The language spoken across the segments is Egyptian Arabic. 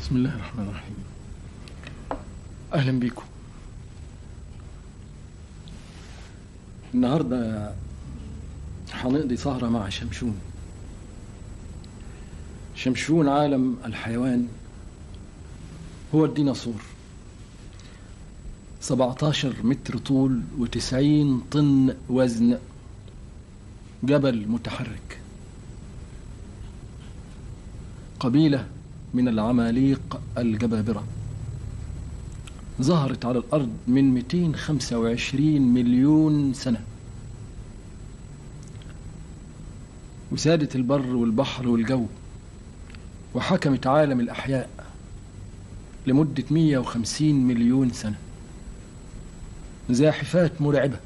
بسم الله الرحمن الرحيم أهلا بكم النهاردة هنقضي سهرة مع شمشون شمشون عالم الحيوان هو الديناصور 17 متر طول و90 طن وزن جبل متحرك قبيلة من العماليق الجبابرة ظهرت على الأرض من 225 مليون سنة وسادت البر والبحر والجو وحكمت عالم الأحياء لمدة 150 مليون سنة زاحفات مرعبة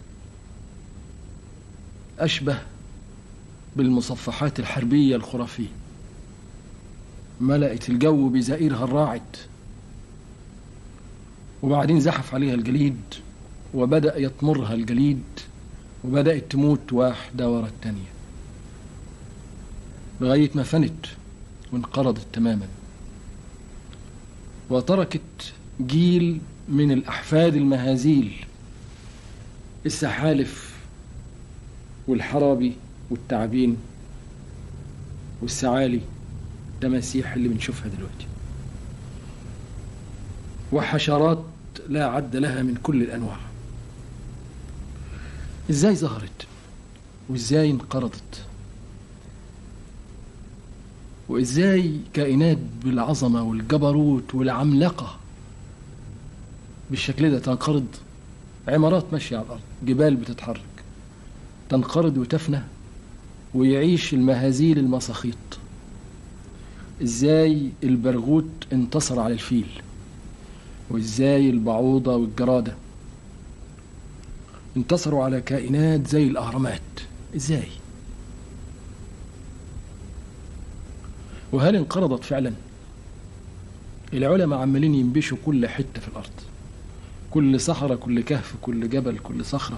أشبه بالمصفحات الحربية الخرافية ملأت الجو بزئيرها الراعد وبعدين زحف عليها الجليد وبدأ يطمرها الجليد وبدأت تموت واحدة ورا التانية لغاية ما فنت وانقرضت تماما وتركت جيل من الأحفاد المهازيل السحالف والحرابي والتعابين والسعالي التماسيح اللي بنشوفها دلوقتي وحشرات لا عد لها من كل الأنواع ازاي ظهرت وازاي انقرضت وازاي كائنات بالعظمة والجبروت والعملاقة بالشكل ده تنقرض عمارات ماشية على الأرض جبال بتتحرك تنقرض وتفنى ويعيش المهازيل المساخيط ازاي البرغوت انتصر على الفيل وازاي البعوضة والجرادة انتصروا على كائنات زي الأهرامات ازاي وهل انقرضت فعلا العلماء عمالين ينبشوا كل حتة في الأرض كل صحراء كل كهف كل جبل كل صخرة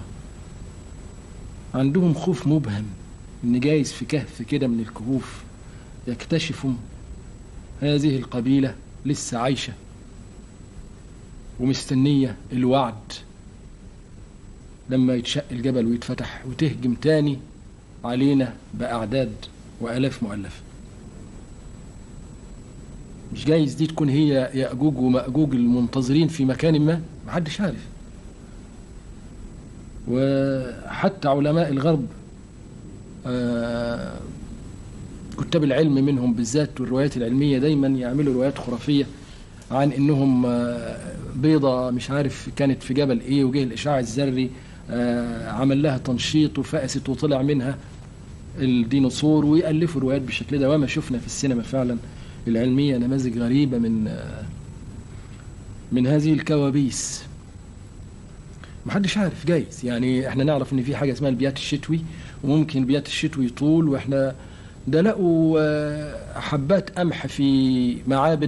عندهم خوف مبهم ان جايز في كهف كده من الكهوف يكتشفوا هذه القبيلة لسه عايشة ومستنية الوعد لما يتشق الجبل ويتفتح وتهجم تاني علينا بأعداد وآلاف مؤلفة مش جايز دي تكون هي يأجوج ومأجوج المنتظرين في مكان ما محدش عارف وحتى علماء الغرب آه كتاب العلم منهم بالذات والروايات العلمية دايما يعملوا روايات خرافية عن انهم آه بيضة مش عارف كانت في جبل ايه وجه الاشعاع الذري آه عمل لها تنشيط وفقست وطلع منها الديناصور ويألفوا روايات بالشكل ده وما شفنا في السينما فعلا العلمية نماذج غريبة من من هذه الكوابيس محدش عارف جايز يعني احنا نعرف ان في حاجة اسمها البيات الشتوي وممكن البيات الشتوي يطول واحنا ده لقوا حبات قمح في معابد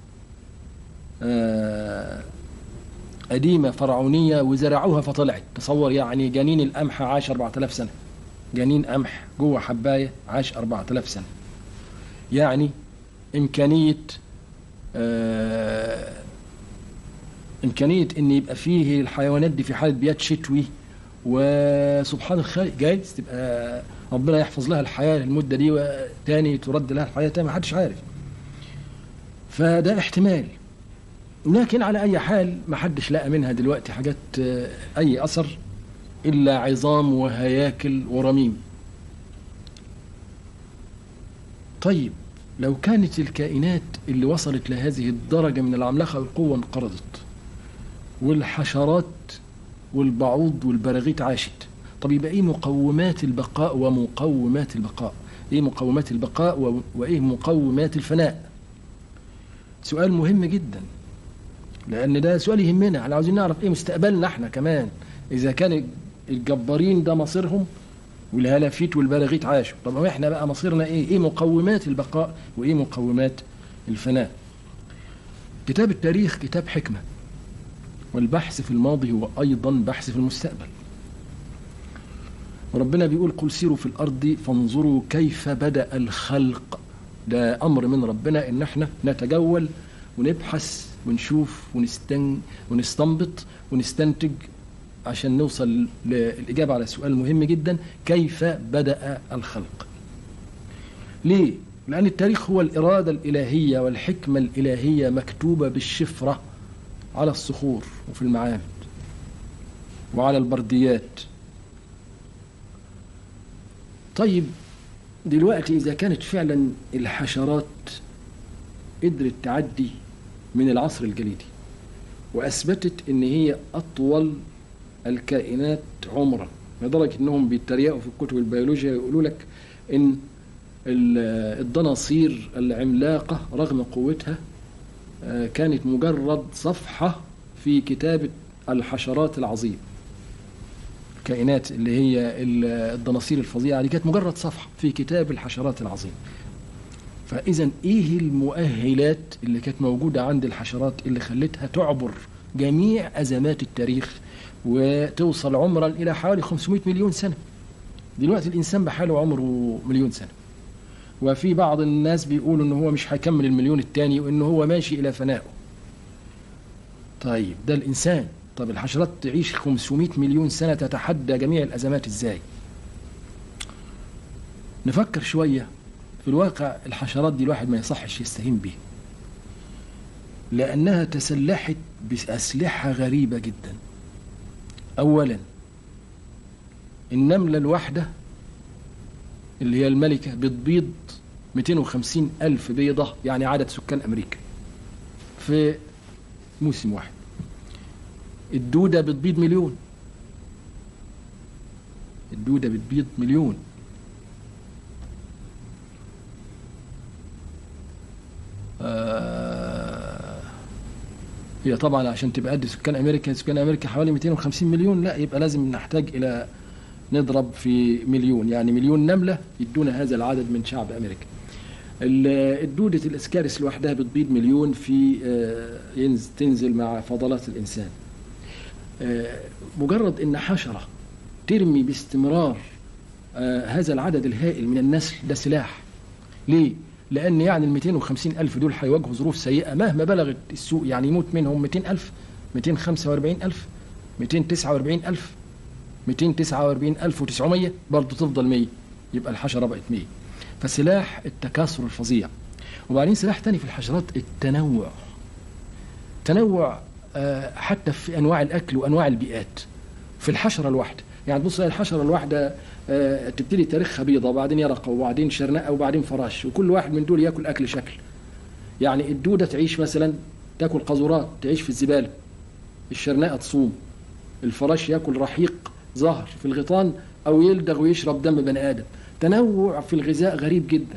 قديمة فرعونية وزرعوها فطلعت تصور يعني جنين القمح عاش 4000 سنة جنين قمح جوه حباية عاش 4000 سنة يعني إمكانية آه إمكانية إن يبقى فيه الحيوانات دي في حالة بيات شتوي وسبحان الخالق جايز تبقى ربنا يحفظ لها الحياة المدة دي وتاني ترد لها الحياة تاني محدش عارف فده احتمال لكن على أي حال محدش لقى منها دلوقتي حاجات آه أي أثر إلا عظام وهياكل ورميم طيب لو كانت الكائنات اللي وصلت لهذه الدرجة من العملاقة والقوة انقرضت والحشرات والبعوض والبراغيث عاشت طب يبقى ايه مقومات البقاء ومقومات البقاء ايه مقومات البقاء وايه مقومات الفناء سؤال مهم جدا لان ده سؤال يهمنا احنا عاوزين نعرف ايه مستقبلنا احنا كمان اذا كان الجبارين ده مصيرهم والهلافيت والبراغيث عاشوا طب احنا بقى مصيرنا ايه ايه مقومات البقاء وايه مقومات الفناء كتاب التاريخ كتاب حكمة والبحث في الماضي هو أيضا بحث في المستقبل وربنا بيقول قل سيروا في الأرض فانظروا كيف بدأ الخلق ده أمر من ربنا إن احنا نتجول ونبحث ونشوف ونستن ونستنبط ونستنتج عشان نوصل للإجابة على سؤال مهم جدا كيف بدأ الخلق ليه؟ لأن التاريخ هو الإرادة الإلهية والحكمة الإلهية مكتوبة بالشفرة على الصخور وفي المعابد وعلى البرديات طيب دلوقتي إذا كانت فعلا الحشرات قدرت تعدي من العصر الجليدي وأثبتت إن هي أطول الكائنات عمرا لدرجة إنهم بيتريقوا في الكتب البيولوجيا يقولوا لك إن الدناصير العملاقة رغم قوتها كانت مجرد صفحة في كتابة الحشرات العظيمة الكائنات اللي هي الدناصير الفظيعة دي كانت مجرد صفحة في كتاب الحشرات العظيمة فإذا إيه المؤهلات اللي كانت موجودة عند الحشرات اللي خلتها تعبر جميع أزمات التاريخ وتوصل عمرا إلى حوالي 500 مليون سنة دلوقتي الإنسان بحاله عمره مليون سنة وفي بعض الناس بيقولوا إن هو مش هيكمل المليون التاني وإن هو ماشي إلى فنائه طيب ده الإنسان طب الحشرات تعيش 500 مليون سنة تتحدى جميع الأزمات إزاي نفكر شوية في الواقع الحشرات دي الواحد ما يصحش يستهين بيها لأنها تسلحت بأسلحة غريبة جدا أولا النملة الواحدة اللي هي الملكة بتبيض 250 ألف بيضة يعني عدد سكان أمريكا في موسم واحد الدودة بتبيض مليون الدودة بتبيض مليون آه هي طبعا عشان تبقى قد سكان امريكا سكان امريكا حوالي 250 مليون لا يبقى لازم نحتاج الى نضرب في مليون يعني مليون نمله يدونا هذا العدد من شعب امريكا الدودة الاسكارس لوحدها بتبيض مليون في آه تنزل مع فضلات الانسان آه مجرد ان حشره ترمي باستمرار آه هذا العدد الهائل من النسل ده سلاح ليه؟ لأن يعني ال 250 ألف دول هيواجهوا ظروف سيئة مهما بلغت السوق يعني يموت منهم 200 ألف 245 ألف 249 ألف 249 ألف و900 برضه تفضل 100 يبقى الحشرة بقت 100 فسلاح التكاثر الفظيع وبعدين سلاح تاني في الحشرات التنوع تنوع حتى في أنواع الأكل وأنواع البيئات في الحشرة الواحدة يعني تبص الحشرة الواحدة أه تبتدي تاريخها بيضة وبعدين يرقة وبعدين شرنقة وبعدين فراش وكل واحد من دول ياكل أكل شكل يعني الدودة تعيش مثلا تاكل قاذورات تعيش في الزبالة الشرنقة تصوم الفراش ياكل رحيق زهر في الغيطان أو يلدغ ويشرب دم بني آدم تنوع في الغذاء غريب جدا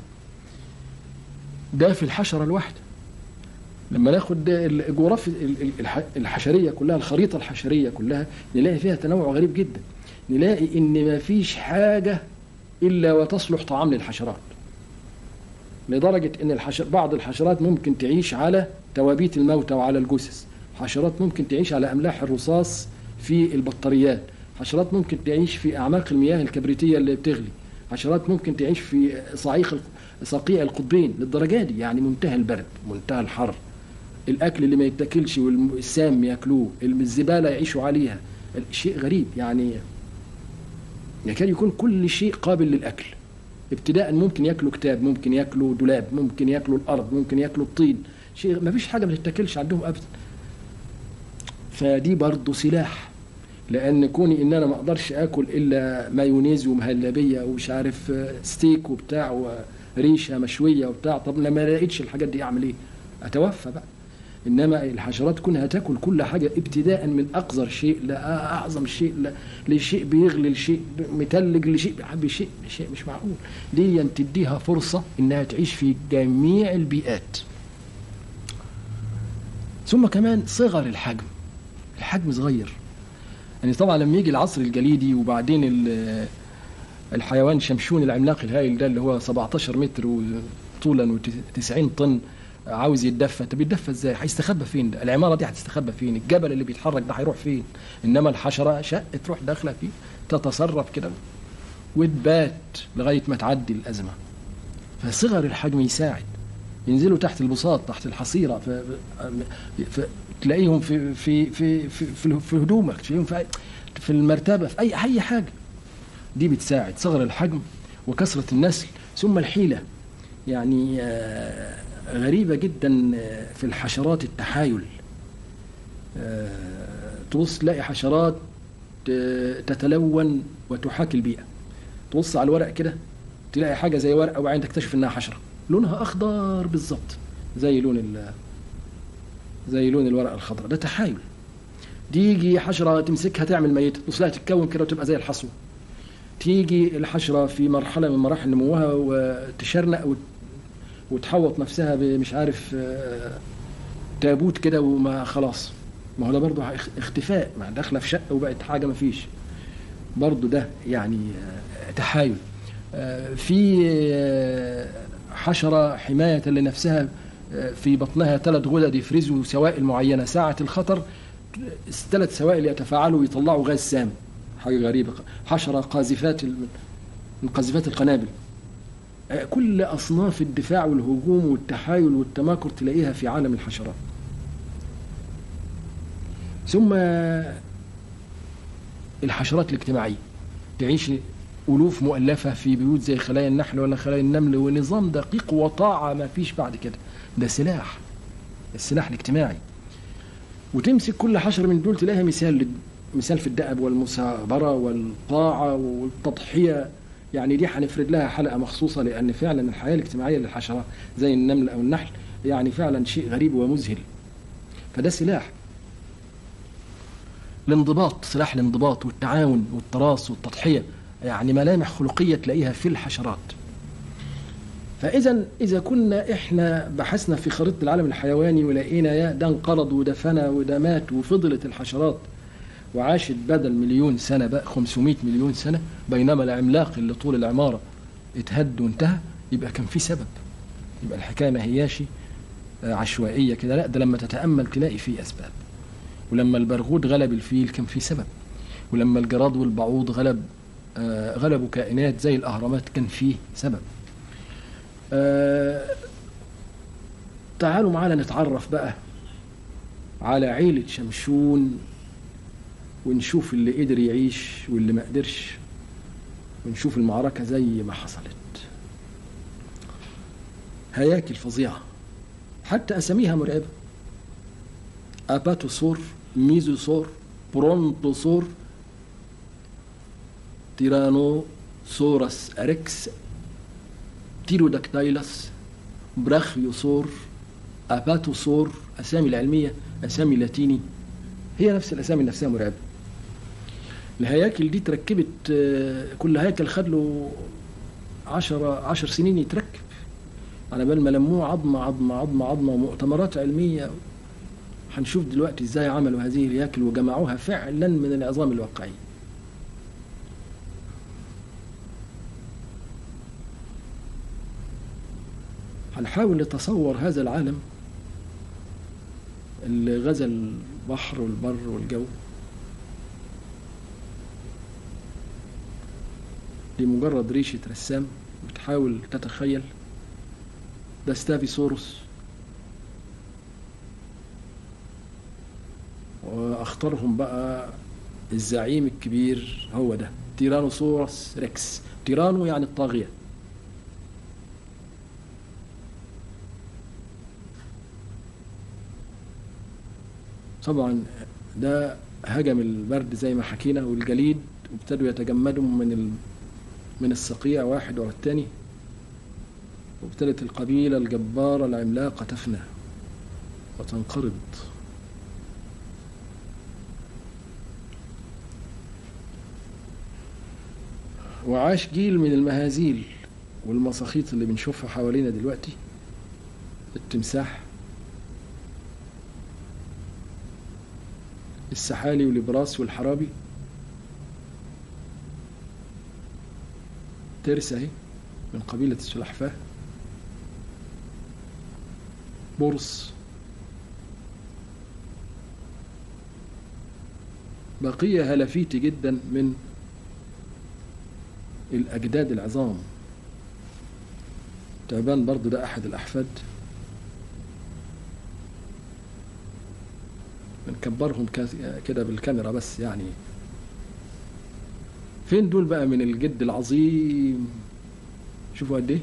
ده في الحشرة الواحدة لما ناخد الجغرافيا الحشرية كلها الخريطة الحشرية كلها نلاقي فيها تنوع غريب جدا نلاقي ان ما فيش حاجة الا وتصلح طعام للحشرات لدرجة ان الحشر بعض الحشرات ممكن تعيش على توابيت الموتى وعلى الجثث حشرات ممكن تعيش على املاح الرصاص في البطاريات حشرات ممكن تعيش في اعماق المياه الكبريتية اللي بتغلي حشرات ممكن تعيش في صعيق صقيع القطبين للدرجة دي يعني منتهى البرد منتهى الحر الاكل اللي ما يتاكلش والسام ياكلوه الزبالة يعيشوا عليها شيء غريب يعني يكاد يكون كل شيء قابل للأكل ابتداء ممكن ياكلوا كتاب ممكن ياكلوا دولاب ممكن ياكلوا الأرض ممكن ياكلوا الطين شيء ما فيش حاجة ما تتاكلش عندهم أبدا فدي برضه سلاح لأن كوني إن أنا ما أقدرش آكل إلا مايونيز ومهلبية ومش عارف ستيك وبتاع وريشة مشوية وبتاع طب لما ما لقيتش الحاجات دي أعمل إيه؟ أتوفى بقى انما الحشرات كونها تاكل كل حاجه ابتداء من اقذر شيء لاعظم شيء لشيء بيغلي لشيء متلج لشيء بشيء شيء مش معقول دي تديها فرصه انها تعيش في جميع البيئات ثم كمان صغر الحجم الحجم صغير يعني طبعا لما يجي العصر الجليدي وبعدين الحيوان شمشون العملاق الهائل ده اللي هو 17 متر طولا و90 طن عاوز يتدفى طب يتدفى ازاي هيستخبى فين ده العماره دي هتستخبى فين الجبل اللي بيتحرك ده هيروح فين انما الحشره شق تروح داخله فيه تتصرف كده وتبات لغايه ما تعدي الازمه فصغر الحجم يساعد ينزلوا تحت البساط تحت الحصيره ف... ف... تلاقيهم في في في في, في, في هدومك تلاقيهم في في المرتبه في اي اي حاجه دي بتساعد صغر الحجم وكثره النسل ثم الحيله يعني آه، غريبه جدا آه، في الحشرات التحايل آه، تبص تلاقي حشرات ت- تتلون وتحاكي البيئه تبص على الورق كده تلاقي حاجه زي ورقه وبعدين تكتشف انها حشره لونها اخضر بالظبط زي لون ال زي لون الورقه الخضراء ده تحايل تيجي حشره تمسكها تعمل ميته تبص لها تتكون كده وتبقى زي الحصوه تيجي الحشره في مرحله من مراحل نموها وتشرنق وت- وتحوط نفسها بمش عارف آه، تابوت كده وما خلاص ما هو ده برضه اخ- اختفاء ما داخله في شقه وبقت حاجه ما فيش برضه ده يعني آه، تحايل آه، في آه، حشرة حماية لنفسها آه، في بطنها ثلاث غدد يفرزوا سوائل معينة ساعة الخطر الثلاث سوائل يتفاعلوا ويطلعوا غاز سام حاجة غريبة حشرة قاذفات ال- من قاذفات القنابل آه، كل أصناف الدفاع والهجوم والتحايل والتماكر تلاقيها في عالم الحشرات ثم الحشرات الاجتماعية تعيش ألوف مؤلفة في بيوت زي خلايا النحل ولا خلايا النمل ونظام دقيق وطاعة ما فيش بعد كده ده سلاح السلاح الاجتماعي وتمسك كل حشرة من دول تلاقيها مثال لل- مثال في الدأب والمثابرة والطاعة والتضحية يعني دي هنفرد لها حلقة مخصوصة لأن فعلا الحياة الاجتماعية للحشرات زي النمل أو النحل يعني فعلا شيء غريب ومذهل فده سلاح الانضباط سلاح الانضباط والتعاون والتراص والتضحية يعني ملامح خلقية تلاقيها في الحشرات فإذا إذا كنا إحنا بحثنا في خريطة العالم الحيواني ولقينا يا ده انقرض وده فنى وده مات وفضلت الحشرات وعاشت بدل مليون سنة بقى 500 مليون سنة بينما العملاق اللي طول العمارة اتهد وانتهى يبقى كان في سبب يبقى الحكاية ما هياش آه، عشوائية كده لا ده لما تتأمل تلاقي في أسباب ولما البرغوث غلب الفيل كان في سبب ولما الجراد والبعوض غلب آه، غلبوا كائنات زي الأهرامات كان فيه سبب آه، تعالوا معانا نتعرف بقى على عيلة شمشون ونشوف اللي قدر يعيش واللي ما قدرش ونشوف المعركة زي ما حصلت هياكل فظيعة حتى أساميها مرعبة أباتوسور ميزوسور برونتوسور تيرانو سورس أريكس تيروداكتايلس براخيوسور أباتوسور أسامي العلمية أسامي لاتيني هي نفس الأسامي نفسها مرعبة الهياكل دي تركبت آه، كل هيكل خد له عشرة عشر سنين يتركب على بال ما لموه عظمة عظمة عظمة عظمة ومؤتمرات علمية هنشوف دلوقتي ازاي عملوا هذه الهياكل وجمعوها فعلا من العظام الواقعية هنحاول نتصور هذا العالم اللي غزا البحر والبر والجو لمجرد ريشة رسام بتحاول تتخيل ده ستافيسوروس واختارهم بقى الزعيم الكبير هو ده تيرانوسورس ريكس تيرانو يعني الطاغية طبعا ده هجم البرد زي ما حكينا والجليد وابتدوا يتجمدوا من ال... من الصقيع واحد ورا التاني وابتدت القبيلة الجبارة العملاقة تفنى وتنقرض وعاش جيل من المهازيل والمساخيط اللي بنشوفها حوالينا دلوقتي التمساح السحالي والبراس والحرابي ترس اهي من قبيلة السلحفاة برص بقية هلفيتي جدا من الأجداد العظام تعبان برضو ده أحد الأحفاد بنكبرهم كده بالكاميرا بس يعني فين دول بقى من الجد العظيم شوفوا قد ايه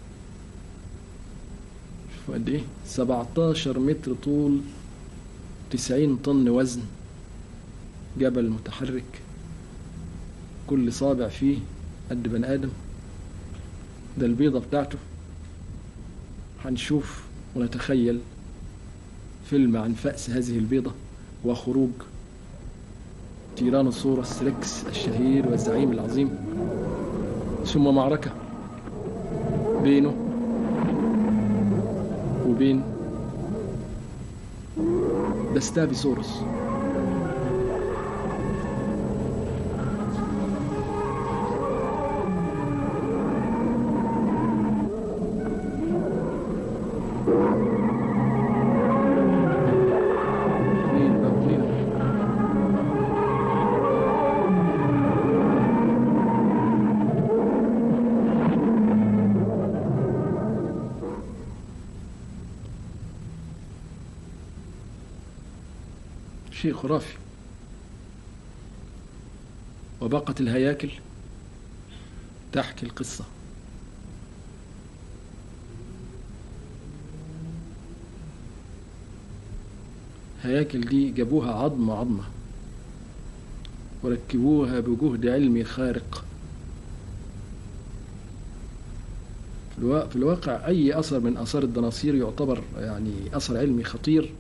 شوفوا قد ايه 17 متر طول 90 طن وزن جبل متحرك كل صابع فيه قد بني ادم ده البيضة بتاعته هنشوف ونتخيل فيلم عن فأس هذه البيضة وخروج تيرانوسورس ريكس الشهير والزعيم العظيم ثم معركة بينه وبين دستافيسورس اثنين بقى اثنين. شيء خرافي وبقت الهياكل تحكي القصة هياكل دي جابوها عظمة عظمة وركبوها بجهد علمي خارق في الوا- في الواقع أي أثر من آثار الدناصير يعتبر يعني أثر علمي خطير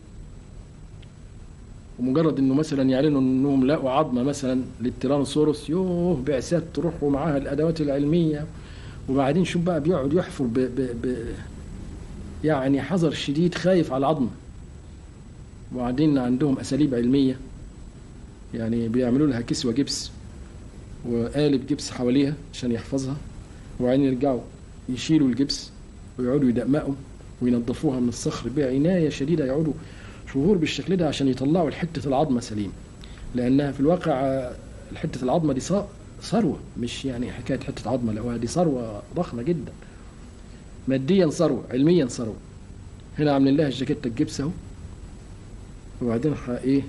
ومجرد انه مثلا يعلنوا انهم لقوا عظمه مثلا للتيرانوسورس يوه بعثات تروح ومعاها الادوات العلميه وبعدين شوف بقى بيقعد يحفر ب ب ب يعني حذر شديد خايف على العظمه وبعدين عندهم اساليب علميه يعني بيعملوا لها كسوه جبس وقالب جبس حواليها عشان يحفظها وبعدين يرجعوا يشيلوا الجبس ويقعدوا يدقمقوا وينظفوها من الصخر بعنايه شديده يقعدوا شهور بالشكل ده عشان يطلعوا حته العظمه سليم لانها في الواقع آه، حته العظمه دي صا- ثروه مش يعني حكايه حته عظمه لا دي ثروه ضخمه جدا ماديا ثروه علميا ثروه هنا عاملين لها الجاكيته الجبس اهو وبعدين ح- ايه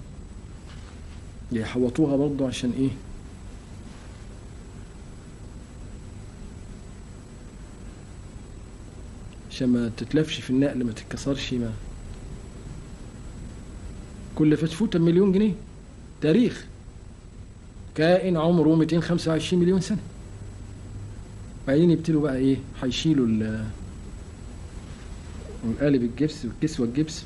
يحوطوها برضه عشان ايه عشان ما تتلفش في النقل ما تتكسرش ما كل فتفوتة مليون جنيه تاريخ كائن عمره 225 مليون سنة بعدين يبتدوا بقى ايه هيشيلوا ال- القالب الجبس والكسوة الجبس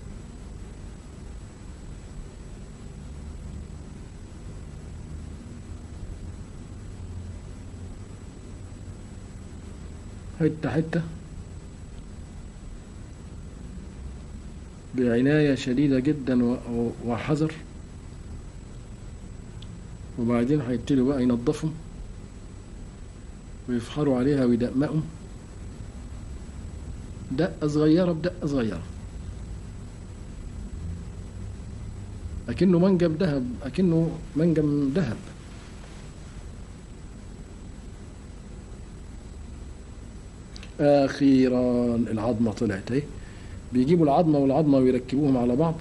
حتة حتة بعناية شديدة جدا و- و- وحذر وبعدين هيبتدوا بقى ينظفوا ويفحروا عليها ويدقمقوا دقة صغيرة بدقة صغيرة أكنه منجم ذهب أكنه منجم ذهب أخيرا العظمة طلعت أهي بيجيبوا العظمة والعظمة ويركبوهم على بعض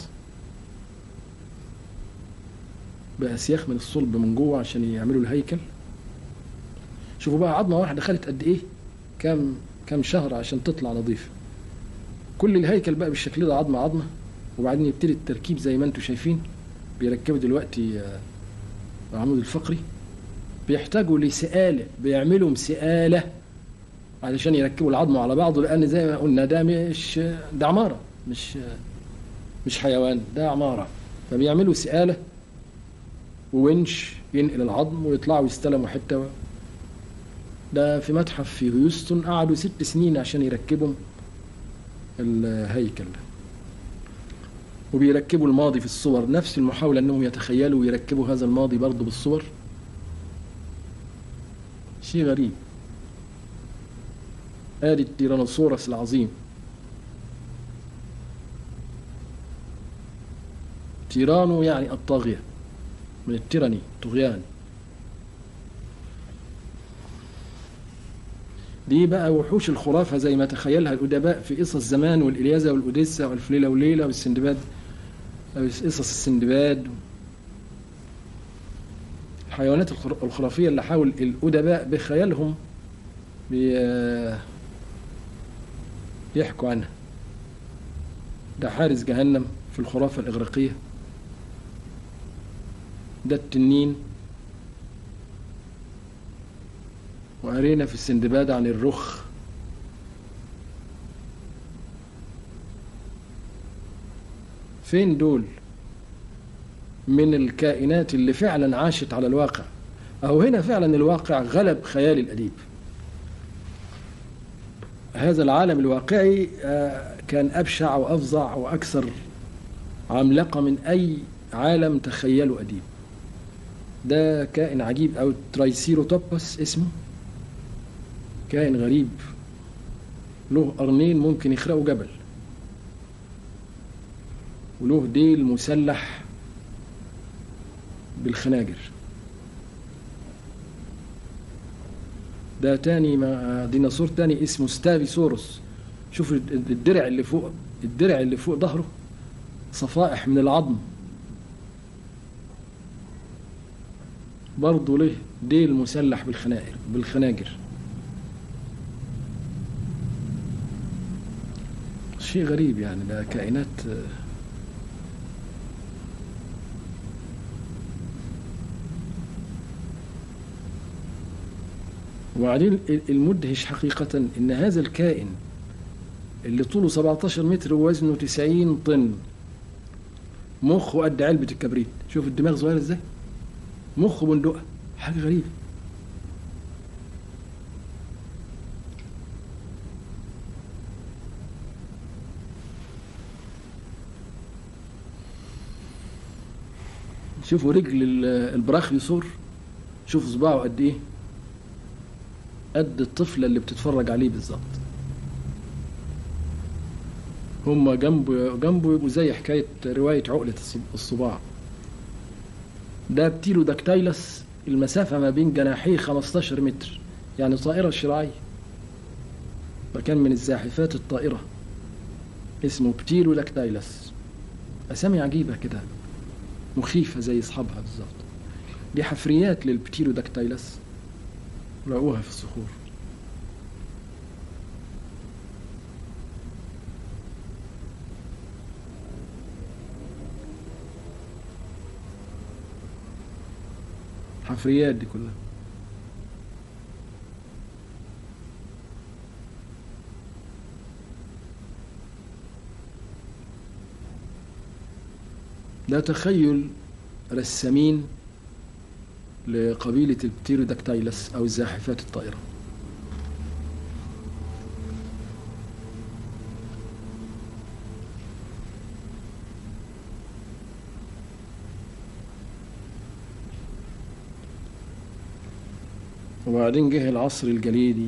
بأسياخ من الصلب من جوه عشان يعملوا الهيكل شوفوا بقى عظمة واحدة خدت قد إيه كام كام شهر عشان تطلع نظيفة كل الهيكل بقى بالشكل ده عظمة عظمة وبعدين يبتدي التركيب زي ما انتم شايفين بيركبوا دلوقتي آه، العمود الفقري بيحتاجوا لسآلة بيعملوا مسآلة علشان يركبوا العظم على بعضه لان زي ما قلنا ده مش ده عماره مش مش حيوان ده عماره فبيعملوا سآلة وونش ينقل العظم ويطلعوا يستلموا حته ده في متحف في هيوستن قعدوا ست سنين عشان يركبوا الهيكل ده وبيركبوا الماضي في الصور نفس المحاولة انهم يتخيلوا ويركبوا هذا الماضي برضه بالصور شيء غريب ادي التيرانوسورس العظيم تيرانو يعني الطاغية من التيراني طغيان دي بقى وحوش الخرافة زي ما تخيلها الأدباء في قصص زمان والإلياذة والأوديسا والفليلة وليلة والسندباد قصص السندباد الحيوانات الخر- الخرافية اللي حاول الأدباء بخيالهم بي- يحكوا عنها ده حارس جهنم في الخرافة الإغريقية ده التنين وقرينا في السندباد عن الرخ فين دول من الكائنات اللي فعلا عاشت على الواقع أو هنا فعلا الواقع غلب خيال الأديب هذا العالم الواقعي آه، كان أبشع وأفظع وأكثر عملاقة من أي عالم تخيله أديب ده كائن عجيب أو ترايسيروتوبس اسمه كائن غريب له قرنين ممكن يخرقوا جبل وله ديل مسلح بالخناجر ده تاني ما ديناصور تاني اسمه ستافيسوروس شوف الدرع اللي فوق الدرع اللي فوق ظهره صفائح من العظم برضه له ديل مسلح بالخناجر بالخناجر شيء غريب يعني ده كائنات آه، وبعدين المدهش حقيقة إن هذا الكائن اللي طوله 17 متر ووزنه 90 طن مخه قد علبة الكبريت شوف الدماغ صغير ازاي مخه بندقة حاجة غريبة شوفوا رجل ال- البراخيوسور شوف صباعه قد ايه قد الطفلة اللي بتتفرج عليه بالظبط هما جنبه جنبه يبقوا زي حكاية رواية عقلة الص- الصباع ده بتيلو داكتايلس المسافة ما بين جناحيه 15 متر يعني طائرة شراعية فكان من الزاحفات الطائرة اسمه بتيلو داكتايلس أسامي عجيبة كده مخيفة زي أصحابها بالظبط دي حفريات للبتيلو داكتايلس لقوها في الصخور حفريات دي كلها ده تخيل رسامين لقبيلة البتيروداكتايلس أو الزاحفات الطائرة وبعدين جه العصر الجليدي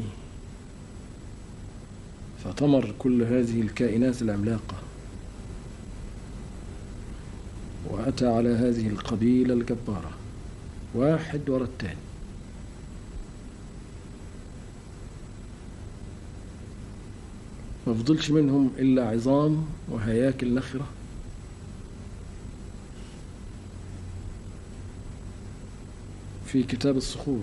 فطمر كل هذه الكائنات العملاقة وأتى على هذه القبيلة الجبارة واحد ورا التاني ما فضلش منهم إلا عظام وهياكل نخرة في كتاب الصخور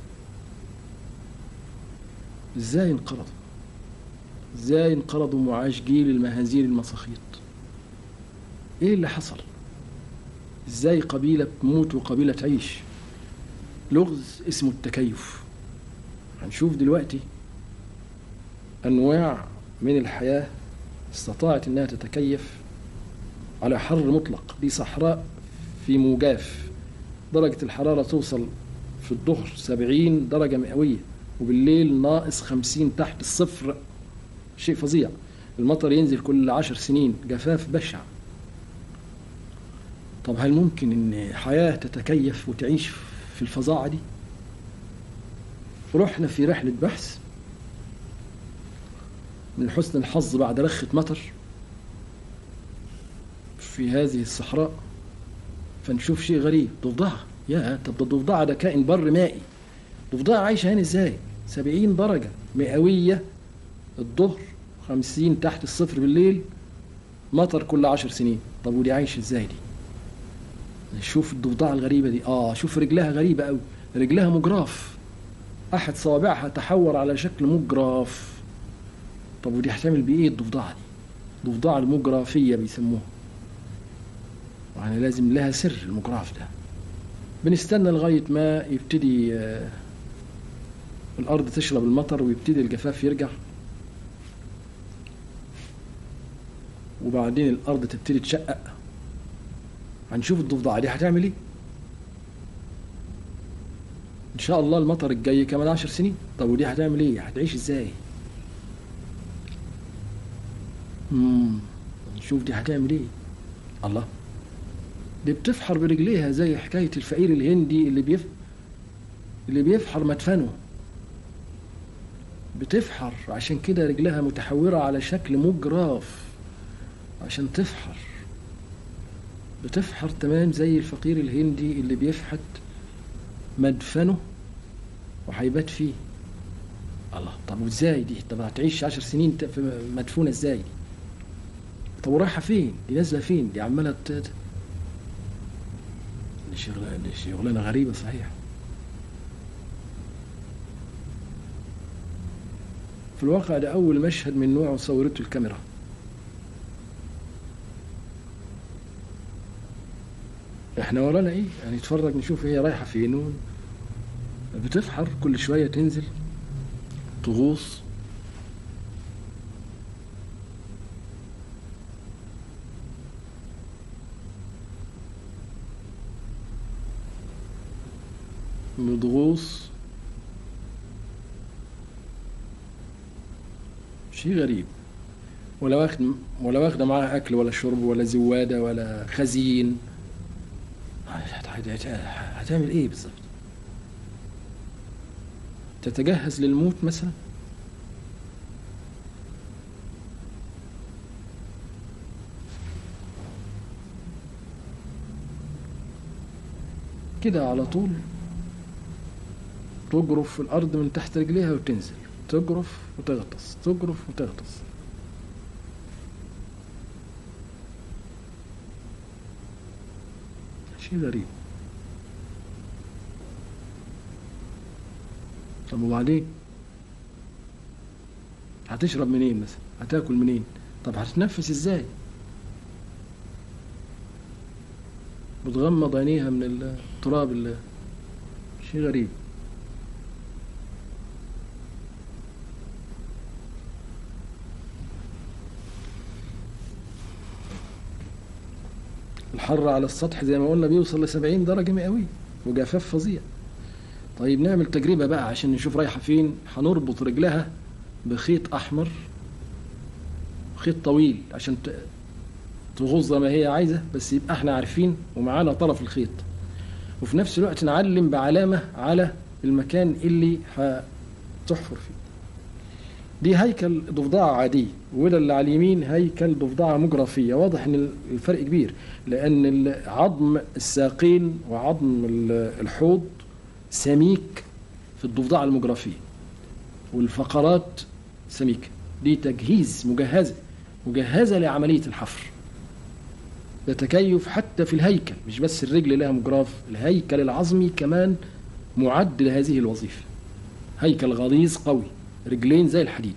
ازاي انقرضوا ازاي انقرضوا معاش جيل المهازيل المساخيط ايه اللي حصل ازاي قبيلة تموت وقبيلة تعيش لغز اسمه التكيف هنشوف دلوقتي انواع من الحياة استطاعت انها تتكيف على حر مطلق دي صحراء في موجاف درجة الحرارة توصل في الظهر سبعين درجة مئوية وبالليل ناقص خمسين تحت الصفر شيء فظيع المطر ينزل كل عشر سنين جفاف بشع طب هل ممكن ان حياة تتكيف وتعيش في الفظاعة دي رحنا في رحلة بحث من حسن الحظ بعد رخة مطر في هذه الصحراء فنشوف شيء غريب ضفدعة يا طب ده الضفدعة ده كائن بر مائي ضفدعة عايشة هنا ازاي سبعين درجة مئوية الظهر خمسين تحت الصفر بالليل مطر كل عشر سنين طب ودي عايشه ازاي دي شوف الضفدعه الغريبه دي اه شوف رجلها غريبه قوي رجلها مجراف احد صوابعها تحور على شكل مجراف طب ودي هتعمل بيه ايه الضفدعه دي الضفدعه المجرافيه بيسموها يعني لازم لها سر المجراف ده بنستنى لغايه ما يبتدي آه، الارض تشرب المطر ويبتدي الجفاف يرجع وبعدين الارض تبتدي تشقق هنشوف الضفدعه دي هتعمل ايه ان شاء الله المطر الجاي كمان عشر سنين طب ودي هتعمل ايه هتعيش ازاي امم نشوف دي هتعمل ايه الله دي بتفحر برجليها زي حكايه الفقير الهندي اللي بيف اللي بيفحر مدفنه بتفحر عشان كده رجلها متحوره على شكل مجراف عشان تفحر بتفحر تمام زي الفقير الهندي اللي بيفحت مدفنه وهيبات فيه الله طب وازاي دي طب هتعيش عشر سنين ت- في مدفونة ازاي دي طب ورايحة فين دي نازلة فين دي عمالة ت- ت- دي شغلانة دي شغلانة غريبة صحيح في الواقع ده أول مشهد من نوعه صورته الكاميرا احنا ورانا ايه يعني نتفرج نشوف هي رايحة فين و- بتفحر كل شوية تنزل تغوص بتغوص شيء غريب ولا واخد ولا واخده معاها اكل ولا شرب ولا زواده ولا خزين هت- هت- هت- هتعمل ايه بالظبط تتجهز للموت مثلا كده على طول تجرف في الأرض من تحت رجليها وتنزل تجرف وتغطس تجرف وتغطس شيء غريب طب وبعدين هتشرب منين مثلا هتاكل منين طب هتتنفس ازاي بتغمض عينيها من التراب اللي شيء غريب الحر على السطح زي ما قلنا بيوصل ل 70 درجة مئوية وجفاف فظيع طيب نعمل تجربة بقى عشان نشوف رايحة فين هنربط رجلها بخيط أحمر خيط طويل عشان ت- تغوص زي ما هي عايزة بس يبقى احنا عارفين ومعانا طرف الخيط وفي نفس الوقت نعلم بعلامة على المكان اللي هتحفر فيه دي هيكل ضفدعة عادية وده اللي على اليمين هيكل ضفدعة مجرافية واضح ان الفرق كبير لان عظم الساقين وعظم ال- الحوض سميك في الضفدعة المجرافية والفقرات سميكة دي تجهيز مجهزة مجهزة لعملية الحفر ده تكيف حتى في الهيكل مش بس الرجل لها مجراف الهيكل العظمي كمان معد لهذه الوظيفة هيكل غليظ قوي رجلين زي الحديد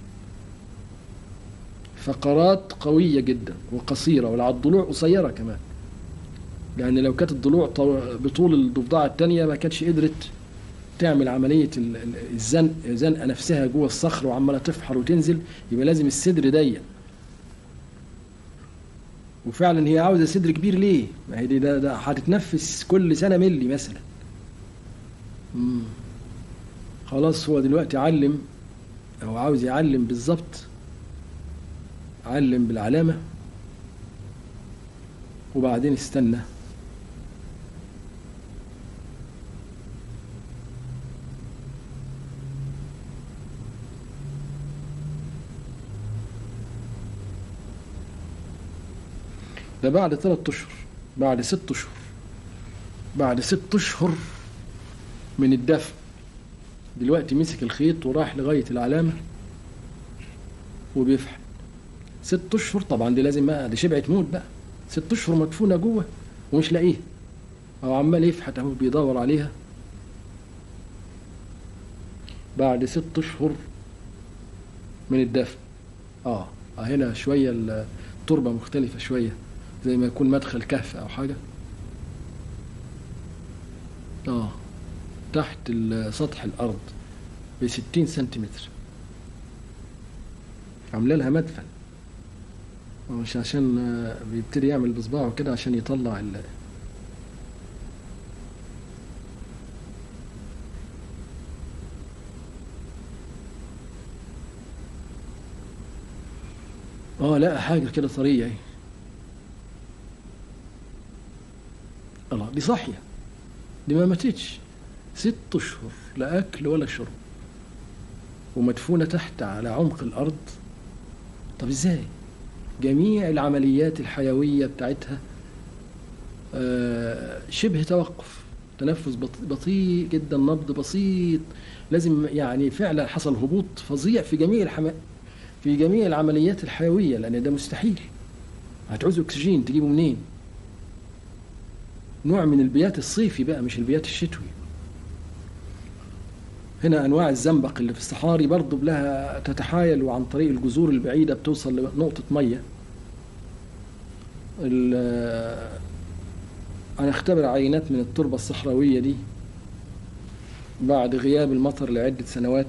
فقرات قوية جدا وقصيرة والضلوع قصيرة كمان لأن لو كانت الضلوع طو- بطول الضفدعة التانية ما كانتش قدرت تعمل عملية ال- ال- الزنق زنقة نفسها جوه الصخر وعمالة تفحر وتنزل يبقى لازم الصدر ضيق وفعلا هي عاوزة صدر كبير ليه؟ ما هي دي ده, ده هتتنفس كل سنة ملي مثلا مم. خلاص هو دلوقتي علم هو عاوز يعلم بالظبط علم بالعلامة وبعدين استنى ده بعد ثلاثة أشهر بعد ست أشهر بعد ست أشهر من الدفن دلوقتي مسك الخيط وراح لغاية العلامة وبيفحم ست أشهر طبعا دي لازم بقى دي شبعة موت بقى ست اشهر مدفونه جوه ومش لاقيها او عمال يفحت اهو بيدور عليها بعد ست اشهر من الدفن اه آه هنا شويه التربه مختلفه شويه زي ما يكون مدخل كهف او حاجه اه تحت ال- سطح الارض بستين سنتيمتر عامله لها مدفن مش عشان آه، بيبتدي يعمل بصباعه كده عشان يطلع ال اه لا حاجه كده طريه اهي الله دي صاحيه دي ما ماتتش ست اشهر لا اكل ولا شرب ومدفونه تحت على عمق الارض طب ازاي جميع العمليات الحيويه بتاعتها آه، شبه توقف تنفس بط- بطيء جدا نبض بسيط لازم يعني فعلا حصل هبوط فظيع في جميع الحم... في جميع العمليات الحيويه لان ده مستحيل هتعوز اكسجين تجيبه منين نوع من البيات الصيفي بقى مش البيات الشتوي هنا انواع الزنبق اللي في الصحاري برضه لها تتحايل وعن طريق الجذور البعيده بتوصل لنقطه ميه ال- انا اختبر عينات من التربه الصحراويه دي بعد غياب المطر لعده سنوات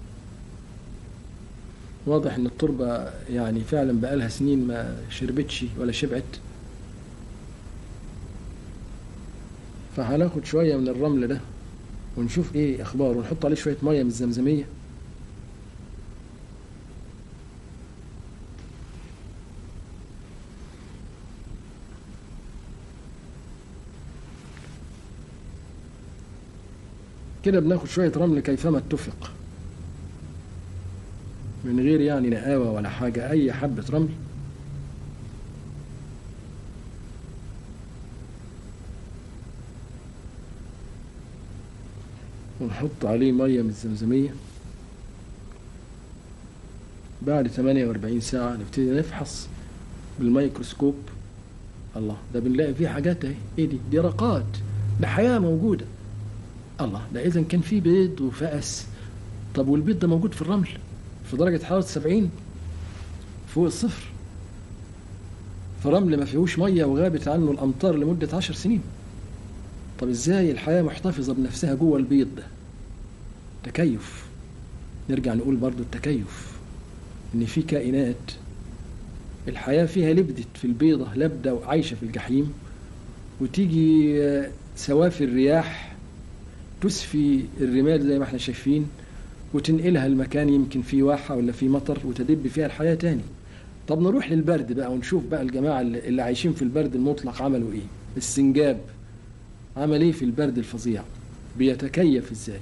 واضح ان التربه يعني فعلا بقالها سنين ما شربتش ولا شبعت فهناخد شويه من الرمل ده ونشوف ايه اخباره ونحط عليه شويه ميه من الزمزميه كده بناخد شويه رمل كيفما اتفق من غير يعني نقاوه ولا حاجه اي حبه رمل ونحط عليه ميه من الزمزميه بعد 48 ساعة نبتدي نفحص بالميكروسكوب الله ده بنلاقي فيه حاجات اهي ايه دي؟ دي رقات ده حياة موجودة الله ده إذا كان في بيض وفأس طب والبيض ده موجود في الرمل في درجة حرارة 70 فوق الصفر في رمل ما فيهوش مية وغابت عنه الأمطار لمدة عشر سنين طب ازاي الحياة محتفظة بنفسها جوه البيض ده تكيف نرجع نقول برضو التكيف ان في كائنات الحياة فيها لبدت في البيضة لبدة وعايشة في الجحيم وتيجي آه، سوافي الرياح تسفي الرمال زي ما احنا شايفين وتنقلها المكان يمكن فيه واحة ولا فيه مطر وتدب فيها الحياة تاني طب نروح للبرد بقى ونشوف بقى الجماعة اللي اللي عايشين في البرد المطلق عملوا ايه السنجاب عمل ايه في البرد الفظيع بيتكيف ازاي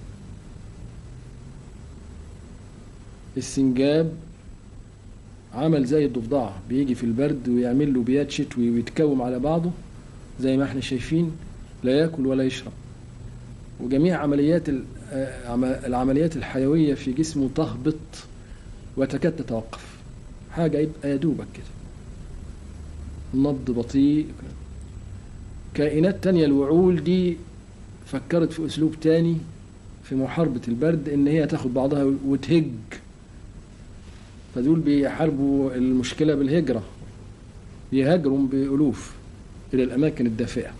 السنجاب عمل زي الضفدعة بيجي في البرد ويعمل له بيات شتوي ويتكوم على بعضه زي ما احنا شايفين لا ياكل ولا يشرب وجميع عمليات ال- آه، عم- العمليات الحيوية في جسمه تهبط وتكاد تتوقف حاجة يبقى يا دوبك كده نبض بطيء كائنات تانية الوعول دي فكرت في أسلوب تاني في محاربة البرد إن هي تاخد بعضها وتهج فدول بيحاربوا المشكلة بالهجرة يهاجروا بألوف إلى الأماكن الدافئة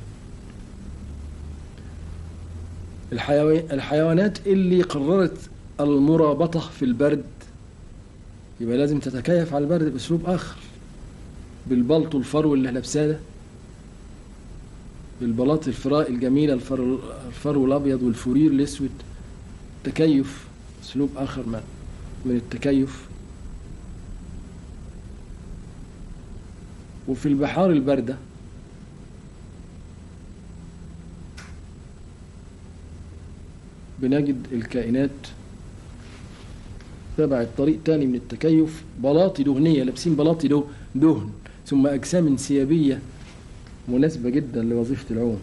الحيوي... الحيوانات اللي قررت المرابطة في البرد يبقى لازم تتكيف على البرد بأسلوب آخر بالبلط والفرو اللي لابساه ده بالبلاط الفراء الجميلة الفرو, الفرو الأبيض والفورير الأسود تكيف أسلوب آخر ما من التكيف وفي البحار الباردة بنجد الكائنات تبعت طريق تاني من التكيف بلاطي دهنية لابسين بلاطي ده- دهن ثم أجسام انسيابية مناسبة جدا لوظيفة العوم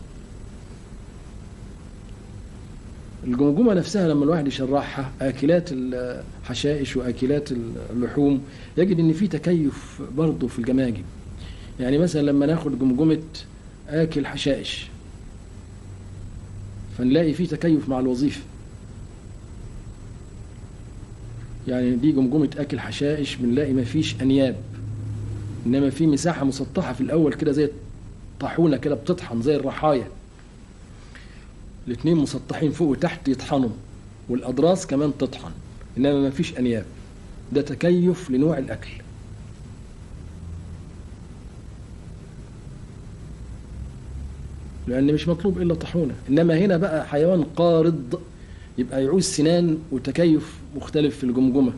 الجمجمة نفسها لما الواحد يشرحها آكلات الحشائش وآكلات اللحوم يجد إن في تكيف برضه في الجماجم يعني مثلا لما ناخد جمجمة آكل حشائش فنلاقي فيه تكيف مع الوظيفة يعني دي جمجمة أكل حشائش بنلاقي مفيش أنياب إنما في مساحة مسطحة في الأول كده زي طاحونة كده بتطحن زي الرحاية الاتنين مسطحين فوق وتحت يطحنوا والأضراس كمان تطحن إنما مفيش أنياب ده تكيف لنوع الأكل لأن مش مطلوب إلا طحونة إنما هنا بقى حيوان قارض يبقى يعوز سنان وتكيف مختلف في الجمجمة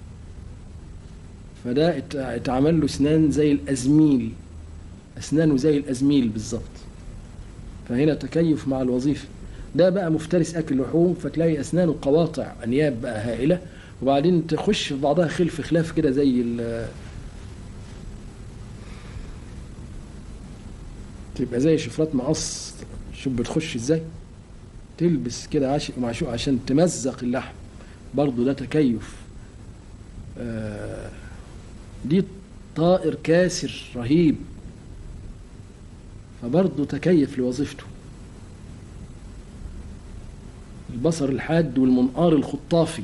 فده ات- اتعمل له سنان زي الأزميل أسنانه زي الأزميل بالظبط فهنا تكيف مع الوظيفة ده بقى مفترس أكل لحوم فتلاقي أسنانه قواطع أنياب بقى هائلة وبعدين تخش في بعضها خلف خلاف كده زي ال تبقى زي شفرات مقص شوف بتخش ازاي تلبس كده عاشق ومعشوق عشان تمزق اللحم برضه ده تكيف آه، دي طائر كاسر رهيب فبرضه تكيف لوظيفته البصر الحاد والمنقار الخطافي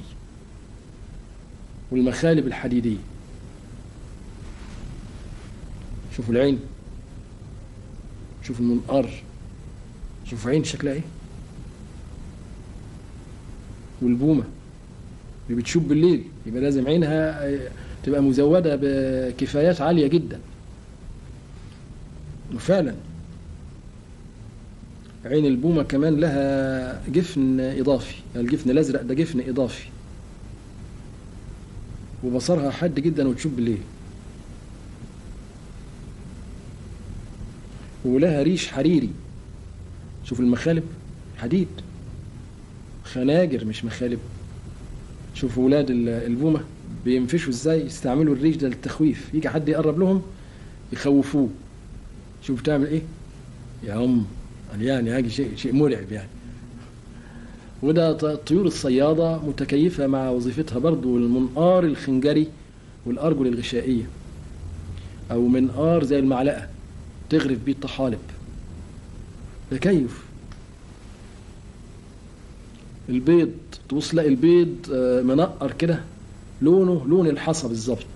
والمخالب الحديدية شوفوا العين شوفوا المنقار شوفوا عين شكلها ايه والبومة اللي بتشوف بالليل يبقى لازم عينها آه، تبقى مزودة بكفايات عالية جدا وفعلا عين البومة كمان لها جفن إضافي الجفن الأزرق ده جفن إضافي وبصرها حاد جدا وتشوف بالليل ولها ريش حريري شوف المخالب حديد خناجر مش مخالب شوف ولاد ال- البومة بينفشوا ازاي يستعملوا الريش ده للتخويف يجي حد يقرب لهم يخوفوه شوف تعمل ايه يا هم يعني هاجي شيء شيء مرعب يعني وده ط- الطيور الصيادة متكيفة مع وظيفتها برضو المنقار الخنجري والأرجل الغشائية أو منقار زي المعلقة تغرف بيه الطحالب تكيف البيض تبص تلاقي البيض آه، منقر كده لونه لون الحصى بالظبط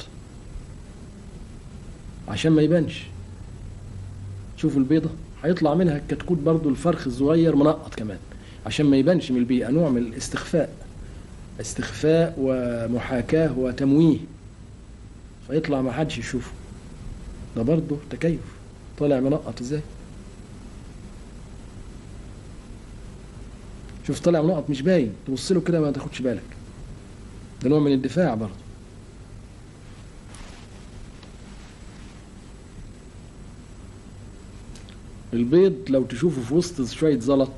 عشان ما يبانش شوفوا البيضة هيطلع منها الكتكوت برضو الفرخ الصغير منقط كمان عشان ما يبانش من البيئة نوع من الاستخفاء استخفاء ومحاكاة وتمويه فيطلع ما حدش يشوفه ده برضه تكيف طالع منقط ازاي شوف طالع منقط مش باين تبص له كده ما تاخدش بالك ده نوع من الدفاع برضه البيض لو تشوفه في وسط شوية زلط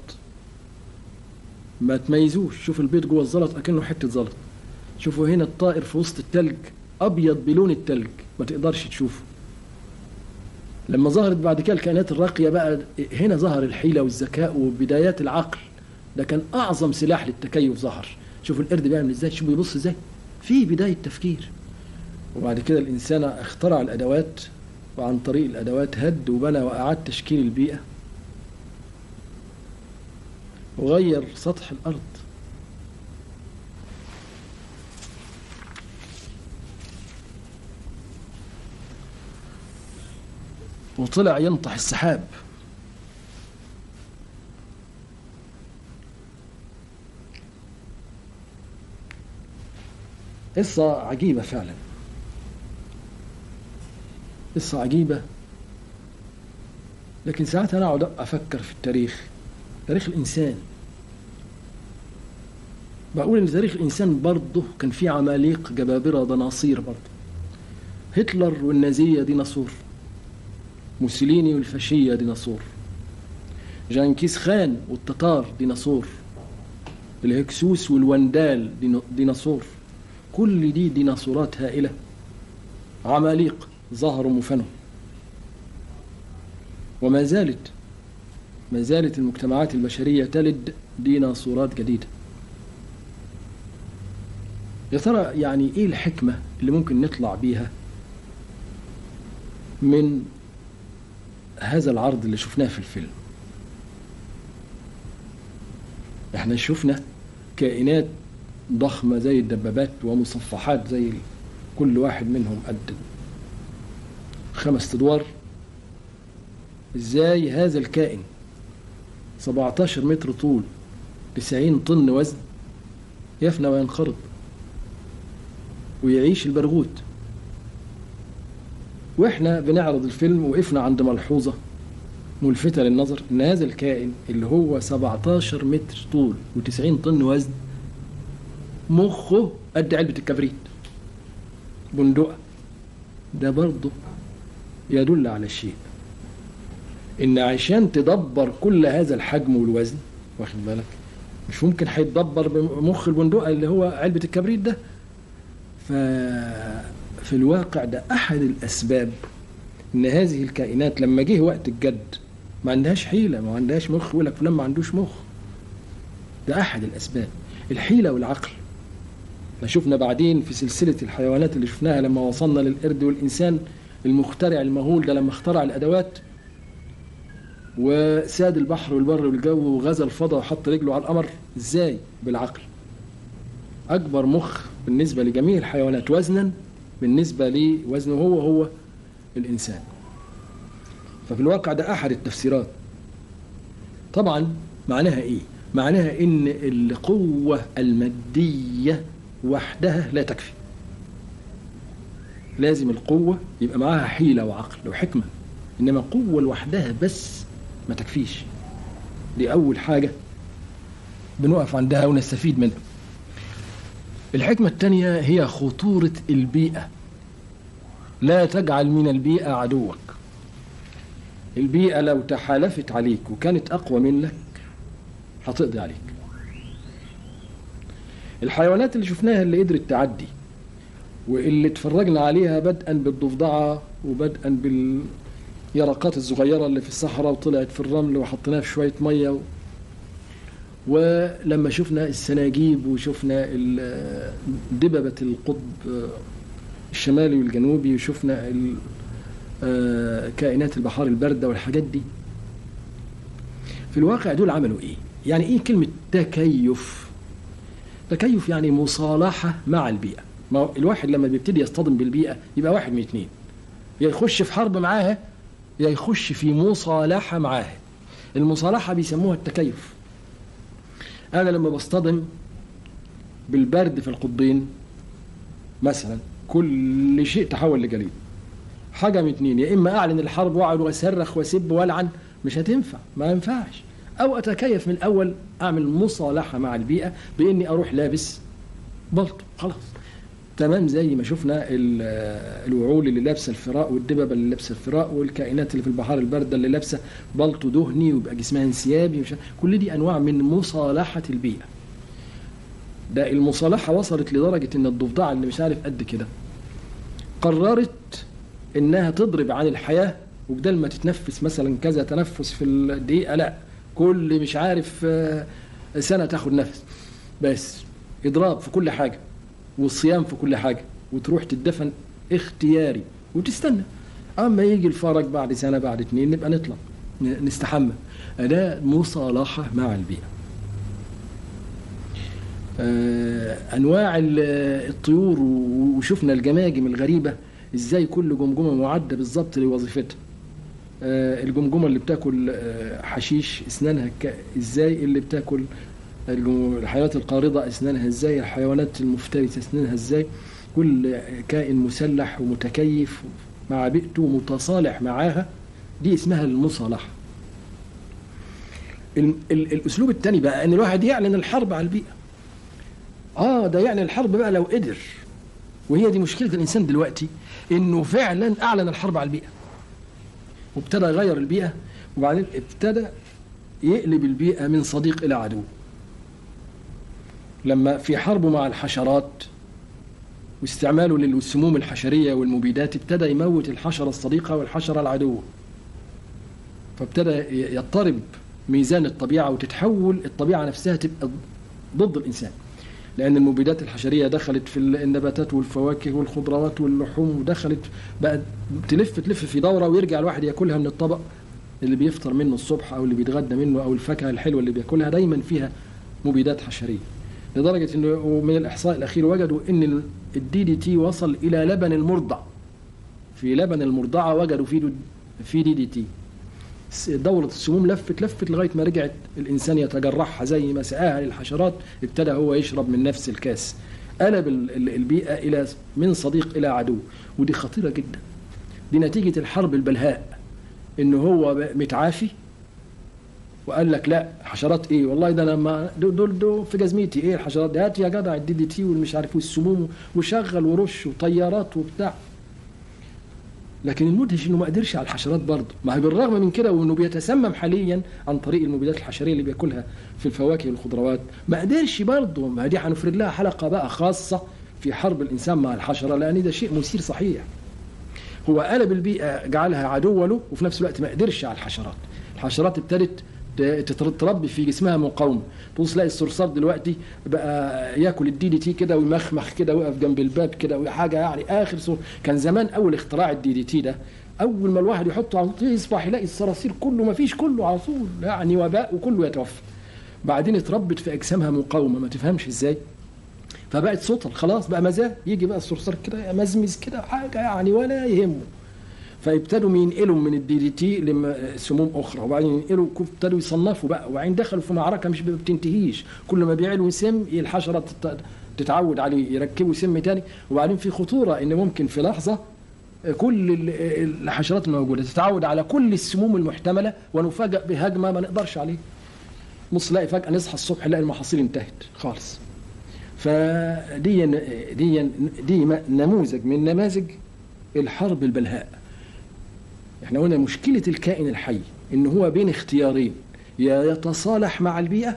ما تميزوش شوف البيض جوه الزلط اكنه حته زلط شوفوا هنا الطائر في وسط التلج ابيض بلون التلج ما تقدرش تشوفه لما ظهرت بعد كده الكائنات الراقيه بقى هنا ظهر الحيله والذكاء وبدايات العقل ده كان اعظم سلاح للتكيف ظهر شوفوا القرد بيعمل ازاي شوفوا بيبص ازاي في بدايه تفكير وبعد كده الانسان اخترع الادوات وعن طريق الادوات هد وبنى واعاد تشكيل البيئه وغير سطح الأرض وطلع ينطح السحاب قصة عجيبة فعلا قصة عجيبة لكن ساعات أنا أقعد أفكر في التاريخ تاريخ الإنسان بقول ان تاريخ الانسان برضه كان فيه عماليق جبابره دناصير برضه هتلر والنازيه ديناصور موسوليني والفاشيه ديناصور جانكيز خان والتتار ديناصور الهكسوس والوندال دينو- ديناصور كل دي ديناصورات هائله عماليق ظهروا وفنوا وما زالت ما زالت المجتمعات البشريه تلد ديناصورات جديده يا ترى يعني ايه الحكمة اللي ممكن نطلع بيها من هذا العرض اللي شفناه في الفيلم احنا شفنا كائنات ضخمة زي الدبابات ومصفحات زي ال- كل واحد منهم قد خمس ادوار ازاي هذا الكائن 17 متر طول 90 طن وزن يفنى وينقرض ويعيش البرغوث واحنا بنعرض الفيلم وقفنا عند ملحوظة ملفتة للنظر ان هذا الكائن اللي هو 17 متر طول و90 طن وزن مخه قد علبة الكبريت بندقة ده برضه يدل على الشيء ان عشان تدبر كل هذا الحجم والوزن واخد بالك مش ممكن هيتدبر بمخ البندقة اللي هو علبة الكبريت ده ففي الواقع ده احد الاسباب ان هذه الكائنات لما جه وقت الجد ما عندهاش حيله ما عندهاش مخ يقول لك فلان ما عندوش مخ ده احد الاسباب الحيله والعقل احنا شفنا بعدين في سلسله الحيوانات اللي شفناها لما وصلنا للقرد والانسان المخترع المهول ده لما اخترع الادوات وساد البحر والبر والجو وغزا الفضاء وحط رجله على القمر ازاي بالعقل اكبر مخ بالنسبه لجميع الحيوانات وزنا بالنسبه لوزنه هو هو الانسان ففي الواقع ده احد التفسيرات طبعا معناها ايه معناها ان القوه الماديه وحدها لا تكفي لازم القوه يبقى معاها حيله وعقل وحكمه انما قوه لوحدها بس ما تكفيش دي اول حاجه بنقف عندها ونستفيد منها الحكمه الثانيه هي خطوره البيئه لا تجعل من البيئه عدوك البيئة لو تحالفت عليك وكانت أقوى منك هتقضي عليك الحيوانات اللي شفناها اللي قدرت تعدي واللي اتفرجنا عليها بدءا بالضفدعة وبدءا باليرقات الصغيرة اللي في الصحراء وطلعت في الرمل وحطيناها في شوية مية و... ولما شفنا السناجيب وشفنا ال- دببة القطب الشمالي والجنوبي وشفنا ال... آه، كائنات البحار الباردة والحاجات دي في الواقع دول عملوا ايه يعني ايه كلمة تكيف تكيف يعني مصالحة مع البيئة ما هو الواحد لما بيبتدي يصطدم بالبيئة يبقى واحد من اتنين يا يخش في حرب معاها يا يخش في مصالحة معاها المصالحة بيسموها التكيف أنا لما بصطدم بالبرد في القطبين مثلا كل شيء تحول لجليد حاجه من اتنين يا اما اعلن الحرب واقعد واصرخ واسب والعن مش هتنفع ما ينفعش او اتكيف من الاول اعمل مصالحه مع البيئه باني اروح لابس بلطو خلاص تمام زي ما شفنا ال- الوعول اللي لابسه الفراء والدببه اللي لابسه الفراء والكائنات اللي في البحار البارده اللي لابسه بلطو دهني ويبقى جسمها انسيابي ومش عارف- كل دي انواع من مصالحه البيئه ده المصالحه وصلت لدرجه ان الضفدعه اللي مش عارف قد كده قررت انها تضرب عن الحياه وبدل ما تتنفس مثلا كذا تنفس في الدقيقه لا كل مش عارف آه، سنه تاخد نفس بس اضراب في كل حاجه والصيام في كل حاجه وتروح تدفن اختياري وتستنى اما يجي الفرج بعد سنه بعد اتنين نبقى نطلع ن- نستحمى ده مصالحه مع البيئه آه، انواع ال- الطيور و- وشفنا الجماجم الغريبه ازاي كل جمجمه معده بالظبط لوظيفتها آه، الجمجمه اللي بتاكل آه، حشيش اسنانها ك- ازاي اللي بتاكل الجم- الحيوانات القارضه اسنانها ازاي الحيوانات المفترسه اسنانها ازاي كل كائن مسلح ومتكيف مع بيئته ومتصالح معاها دي اسمها المصالحه ال- ال- الاسلوب الثاني بقى ان الواحد يعلن الحرب على البيئه اه ده يعني الحرب بقى لو قدر وهي دي مشكله الانسان دلوقتي انه فعلا اعلن الحرب على البيئه وابتدى يغير البيئه وبعدين ابتدى يقلب البيئه من صديق الى عدو لما في حربه مع الحشرات واستعماله للسموم الحشريه والمبيدات ابتدى يموت الحشره الصديقه والحشره العدوه فابتدى ي- يضطرب ميزان الطبيعه وتتحول الطبيعه نفسها تبقى ضد الانسان لان المبيدات الحشريه دخلت في النباتات والفواكه والخضروات واللحوم ودخلت بقت تلف تلف في دوره ويرجع الواحد ياكلها من الطبق اللي بيفطر منه الصبح او اللي بيتغدى منه او الفاكهه الحلوه اللي بياكلها دايما فيها مبيدات حشريه لدرجه انه من الاحصاء الاخير وجدوا ان الدي دي تي وصل الى لبن المرضع في لبن المرضعه وجدوا فيه في دي دي تي دورة السموم لفت لفت لغاية ما رجعت الإنسان يتجرحها زي ما سقاها للحشرات ابتدى هو يشرب من نفس الكاس قلب البيئة إلى من صديق إلى عدو ودي خطيرة جدا دي نتيجة الحرب البلهاء إن هو متعافي وقال لك لا حشرات ايه والله ده لما دول دول, دول في جزميتي ايه الحشرات دي هات يا جدع الدي دي تي والمش عارف والسموم وشغل ورش وطيارات وبتاع لكن المدهش انه ما قدرش على الحشرات برضه ما هي بالرغم من كده وانه بيتسمم حاليا عن طريق المبيدات الحشريه اللي بياكلها في الفواكه والخضروات ما قدرش برضه ما دي هنفرد لها حلقه بقى خاصه في حرب الانسان مع الحشره لان ده شيء مثير صحيح هو قلب البيئه جعلها عدو له وفي نفس الوقت ما قدرش على الحشرات الحشرات ابتدت تتربي في جسمها مقاومه تبص تلاقي الصرصار دلوقتي بقى ياكل الدي دي تي كده ويمخمخ كده ويقف جنب الباب كده وحاجه يعني اخر صور كان زمان اول اختراع الدي دي تي ده اول ما الواحد يحطه على طول يصبح يلاقي الصراصير كله ما فيش كله على طول يعني وباء وكله يتوفى بعدين اتربت في اجسامها مقاومه ما تفهمش ازاي فبقت سطل خلاص بقى مزاج يجي بقى الصرصار كده مزمز كده حاجه يعني ولا يهمه فابتدوا ينقلوا من الدي دي تي لسموم اخرى وبعدين ينقلوا ابتدوا يصنفوا بقى وبعدين دخلوا في معركه مش بتنتهيش كل ما بيعلوا سم الحشره تتعود عليه يركبوا سم تاني وبعدين في خطوره ان ممكن في لحظه كل الحشرات الموجوده تتعود على كل السموم المحتمله ونفاجئ بهجمه ما نقدرش عليه نص لاقي فجاه نصحى الصبح نلاقي المحاصيل انتهت خالص فدي دي دي نموذج من نماذج الحرب البلهاء احنا قلنا مشكلة الكائن الحي ان هو بين اختيارين يا يتصالح مع البيئة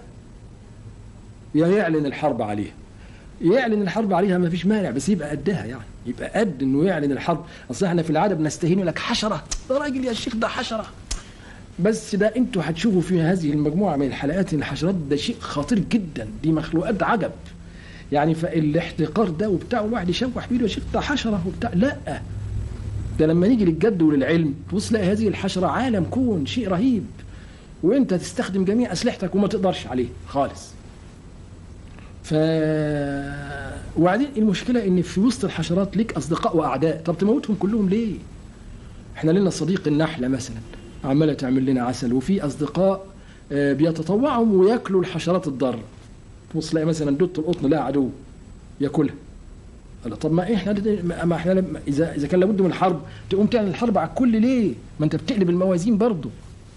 يا يعلن الحرب عليها يعلن الحرب عليها ما فيش مانع بس يبقى قدها يعني يبقى قد انه يعلن الحرب اصل احنا في العاده بنستهين لك حشره ده راجل يا شيخ ده حشره بس ده انتوا هتشوفوا في هذه المجموعه من الحلقات ان الحشرات ده شيء خطير جدا دي مخلوقات عجب يعني فالاحتقار ده وبتاع الواحد يشوح بيه يا شيخ ده حشره وبتاع لا ده لما نيجي للجد وللعلم تبص تلاقي هذه الحشرة عالم كون شيء رهيب وانت تستخدم جميع اسلحتك وما تقدرش عليه خالص ف وبعدين المشكله ان في وسط الحشرات ليك اصدقاء واعداء طب تموتهم كلهم ليه احنا لنا صديق النحله مثلا عماله تعمل لنا عسل وفي اصدقاء بيتطوعوا وياكلوا الحشرات الضاره تبص تلاقي مثلا دوت القطن لها عدو ياكلها قال طب ما احنا ما احنا اذا اذا كان لابد من الحرب تقوم تعمل الحرب على الكل ليه؟ ما انت بتقلب الموازين برضه.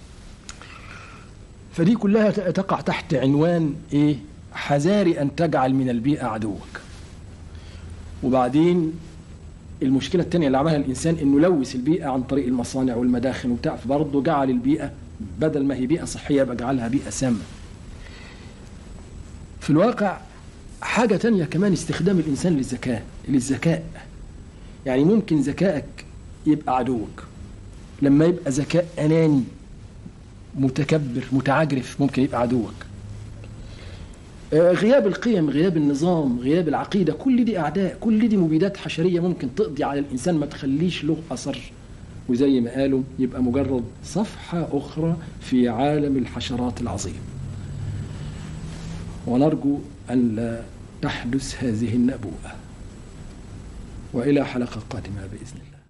فدي كلها تقع تحت عنوان ايه؟ حذاري ان تجعل من البيئه عدوك. وبعدين المشكله الثانيه اللي عملها الانسان انه لوث البيئه عن طريق المصانع والمداخن وبتاع فبرضه جعل البيئه بدل ما هي بيئه صحيه يبقى جعلها بيئه سامه. في الواقع حاجة تانية كمان استخدام الإنسان للذكاء للذكاء يعني ممكن ذكائك يبقى عدوك لما يبقى ذكاء أناني متكبر متعجرف ممكن يبقى عدوك غياب القيم غياب النظام غياب العقيدة كل دي أعداء كل دي مبيدات حشرية ممكن تقضي على الإنسان ما تخليش له أثر وزي ما قالوا يبقى مجرد صفحة أخرى في عالم الحشرات العظيم ونرجو أن لا تحدث هذه النبوءة وإلى حلقة قادمة بإذن الله